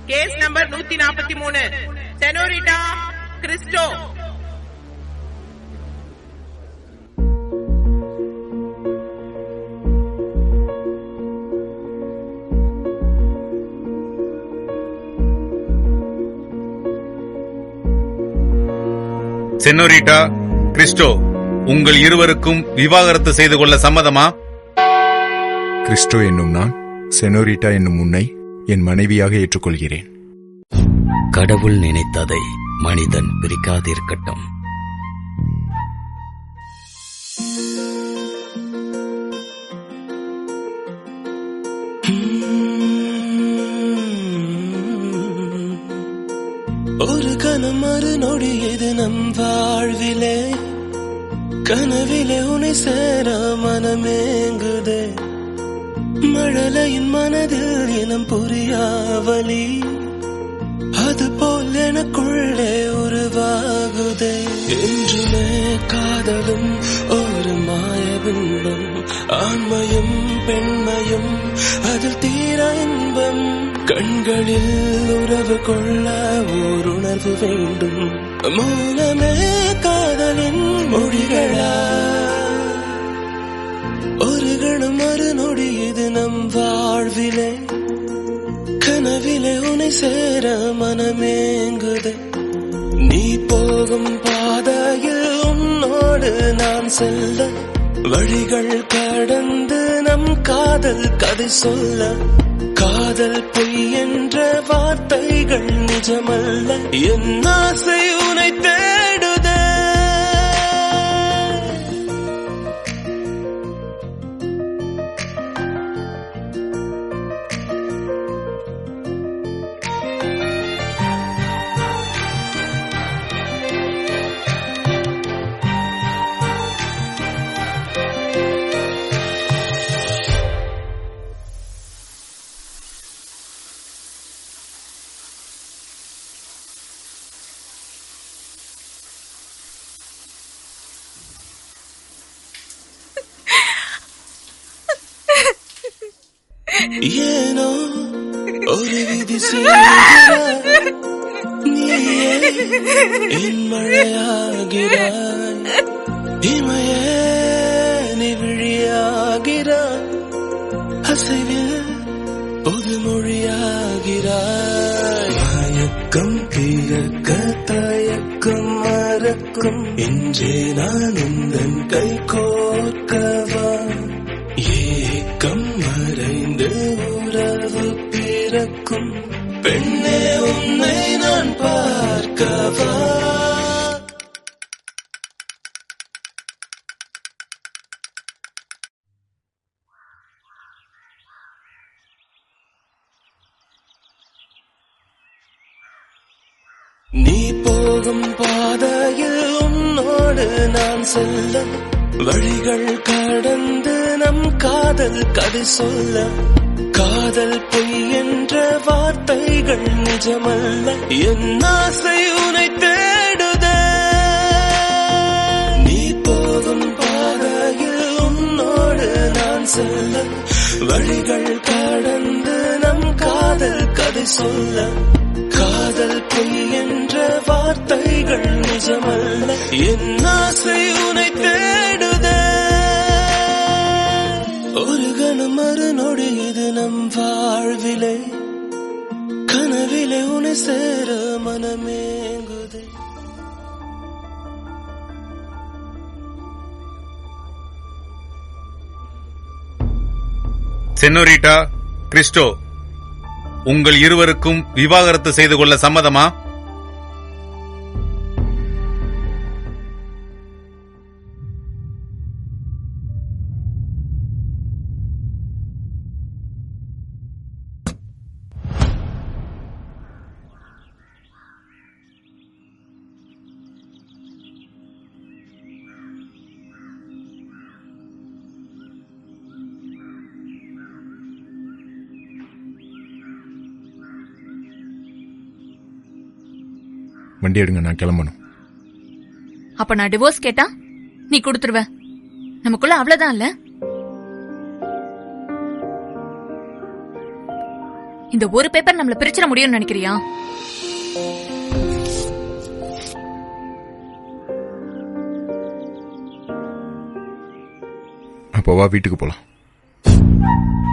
Case number நூத்தி நாற்பத்தி மூணு செனோரிட்டா கிறிஸ்டோ சென்னோரிட்டா கிறிஸ்டோ உங்கள் இருவருக்கும் விவாகரத்து செய்து கொள்ள சம்மதமா கிறிஸ்டோ என்னும் நான் செனோரிட்டா என்னும் உன்னை என் மனைவியாக ஏற்றுக்கொள்கிறேன் கடவுள் நினைத்ததை மனிதன் பிரிக்காதிருக்கட்டும் ஒரு கணம் மறு நொடி இது நம் வாழ்விலே கனவிலே உனை சேர மனமேங்குதே மழலையின் மனதில் இனம் புரியாவலி அது போல் எனக்குள்ளே உருவாகுதே என்றுமே காதலும் ஒரு மாய பிம்பம் ஆண்மையும் பெண்மையும் அதில் தீர இன்பம் கண்களில் உறவு கொள்ள ஓர் உணர்வு வேண்டும் மூலமே காதலின் மொழிகளா ஒரு கணம் மறு நொடி இது நம் வாழ்விலே கனவிலே உனை சேர மனமேங்குதே நீ போகும் பாதையில் உன்னோடு நான் செல்ல வழிகள் கடந்து நம் காதல் கதை சொல்ல காதல் பொய் என்ற வார்த்தைகள் நிஜமல்ல என் ஆசை உனை தேடுதே ஏனோ ஒரு விதி செய்கிறாய். நீயே என் மழையாகிறாய் இமையே நீ விழியாகிறாய் அசைவில் புது மொழியாகிறாய் மயக்கம் பிறக்க தயக்கம் மறக்கும் இன்றே நான் உந்தன் கை கோர்க்கவா ஏக்கம் மறைந்து உறவு பிறக்கும் பெண்ணே உன்னை நான் பார்க்கவா நீ போகும் பாதையில் உன்னோடு நான் செல்ல வழிகள் கடந்து நம் காதல் கதை சொல்ல காதல் பொய் என்ற வார்த்தைகள் நிஜமல்ல என் ஆசை உனை தேடுதே நீ போகும் பாதையில் உன்னோடு நான் செல்ல வழிகள் கடந்து நம் காதல் கதை சொல்ல காதல் பொய் என்ற வார்த்தைகள் நிஜமல்ல என் ஆசை உனை தேடுதே ஒரு கணம் மறு நொடி இது நம் வாழ்விலே கனவிலே உனை சேர மனமேங்குதே சென்னோரிட்டா கிறிஸ்டோ உங்கள் இருவருக்கும் விவாகரத்து செய்து கொள்ள சம்மதமா வண்டி எடுங்க நான் கிளம்பணும் அப்ப நான் டிவோர்ஸ் கேட்டா நீ கொடுத்துருவ நமக்குள்ள அவ்வளவுதான் இல்ல இந்த ஒரு பேப்பர் நம்மள பிரிச்சிட முடியும்னு நினைக்கிறியா அப்போ வா வீட்டுக்கு போலாம்